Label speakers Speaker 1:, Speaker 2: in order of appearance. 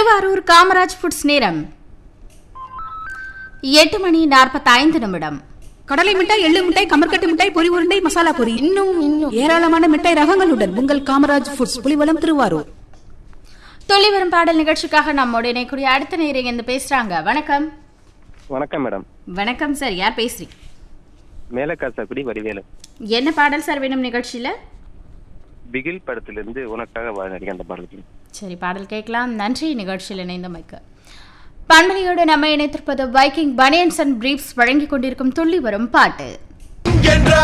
Speaker 1: Thiruvarur Kamaraj foods நேரம் எட்டு மணி நாற்பத்தைந்து நிமிடம்
Speaker 2: கடலை மிட்டாய் எள்ளு மிட்டாய் கமர்கட்டு மிட்டாய் பொரி உருண்டை மசாலா பொரி இன்னும் இன்னும் ஏராளமான மிட்டாய் ரகங்களுடன் உங்கள் காமராஜ் ஃபுட்ஸ் புலிவலம் திருவாரூர்
Speaker 1: துள்ளி வரும் பாடல் நிகழ்ச்சிக்காக நம்மோட இணைக்கூடிய அடுத்த நேரம் இருந்து பேசுறாங்க வணக்கம்
Speaker 3: வணக்கம் மேடம்
Speaker 1: வணக்கம் சார் யார் பேசுறீங்க
Speaker 3: மேலக்காசாக்குடி வடிவேலு
Speaker 1: என்ன பாடல் சார் வேணும் நிகழ்ச்சியில
Speaker 3: பிகில் படத்திலிருந்து உனக்காக வாழ் நடிகை அந்த பாடலுக்கு
Speaker 1: சரி பாடல் கேட்கலாம் நன்றி நிகழ்ச்சியில் இணைந்தமைக்கு பண்பலையோடு நம்ம இணைத்திருப்பது வைக்கிங் பனியன்ஸ் அண்ட் பிரீப்ஸ் வழங்கிக் கொண்டிருக்கும் துள்ளி வரும் பாட்டு
Speaker 4: என்ற